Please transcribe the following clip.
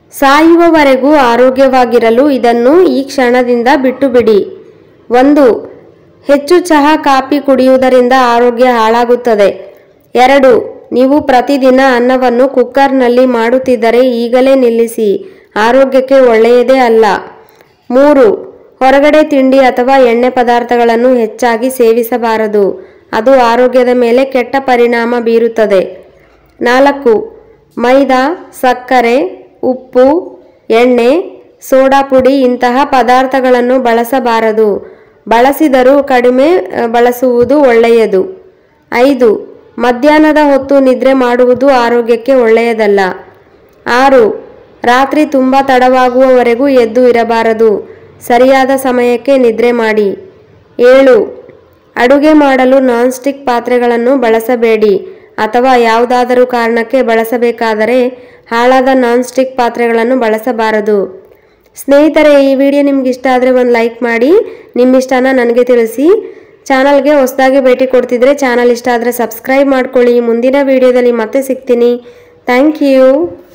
ಸಾಯುವವರೆಗೂ ಆರೋಗ್ಯವಾಗಿರಲು ಇದನ್ನು ಈ ಕ್ಷಣದಿಂದ ಬಿಟ್ಟು ಬಿಡಿ ಒಂದು ಹೆಚ್ಚು ಚಹಾ ಕಾಫಿ ಕುಡಿಯುವುದರಿಂದ ಆರೋಗ್ಯ ಹಾಳಾಗುತ್ತದೆ ಎರಡು ನೀವು ಪ್ರತಿದಿನ ಅನ್ನವನ್ನು ಕುಕ್ಕರ್ನಲ್ಲಿ ಮಾಡುತ್ತಿದ್ದರೆ ಈಗಲೇ ನಿಲ್ಲಿಸಿ ಆರೋಗ್ಯಕ್ಕೆ ಒಳ್ಳೆಯದೇ ಅಲ್ಲ ಮೂರು ಹೊರಗಡೆ ತಿಂಡಿ ಅಥವಾ ಎಣ್ಣೆ ಪದಾರ್ಥಗಳನ್ನು ಹೆಚ್ಚಾಗಿ ಸೇವಿಸಬಾರದು ಅದು ಆರೋಗ್ಯದ ಮೇಲೆ ಕೆಟ್ಟ ಪರಿಣಾಮ ಬೀರುತ್ತದೆ ನಾಲ್ಕು ಮೈದಾ ಸಕ್ಕರೆ ಉಪ್ಪು ಎಣ್ಣೆ ಸೋಡಾ ಪುಡಿ ಇಂತಹ ಪದಾರ್ಥಗಳನ್ನು ಬಳಸಬಾರದು ಬಳಸಿದರೂ ಕಡಿಮೆ ಅ, ಬಳಸುವುದು ಒಳ್ಳೆಯದು ಐದು ಮಧ್ಯಾಹ್ನದ ಹೊತ್ತು ನಿದ್ರೆ ಮಾಡುವುದು ಆರೋಗ್ಯಕ್ಕೆ ಒಳ್ಳೆಯದಲ್ಲ ಆರು ರಾತ್ರಿ ತುಂಬ ತಡವಾಗುವವರೆಗೂ ಎದ್ದು ಇರಬಾರದು ಸರಿಯಾದ ಸಮಯಕ್ಕೆ ನಿದ್ರೆ ಮಾಡಿ ಏಳು ಅಡುಗೆ ಮಾಡಲು ನಾನ್ ಸ್ಟಿಕ್ ಪಾತ್ರೆಗಳನ್ನು ಬಳಸಬೇಡಿ ಅಥವಾ ಯಾವುದಾದರೂ ಕಾರಣಕ್ಕೆ ಬಳಸಬೇಕಾದರೆ ಹಾಳಾದ ನಾನ್ ಸ್ಟಿಕ್ ಪಾತ್ರೆಗಳನ್ನು ಬಳಸಬಾರದು ಸ್ನೇಹಿತರೆ ಈ ವಿಡಿಯೋ ನಿಮ್ಗೆ ಇಷ್ಟ ಆದರೆ ಒಂದು ಲೈಕ್ ಮಾಡಿ ನಿಮ್ಮ ಇಷ್ಟನ ನನಗೆ ತಿಳಿಸಿ ಚಾನಲ್ಗೆ ಹೊಸದಾಗಿ ಭೇಟಿ ಕೊಡ್ತಿದ್ರೆ ಚಾನಲ್ ಇಷ್ಟ ಆದರೆ ಸಬ್ಸ್ಕ್ರೈಬ್ ಮಾಡ್ಕೊಳ್ಳಿ ಮುಂದಿನ ವಿಡಿಯೋದಲ್ಲಿ ಮತ್ತೆ ಸಿಗ್ತೀನಿ ಥ್ಯಾಂಕ್ ಯು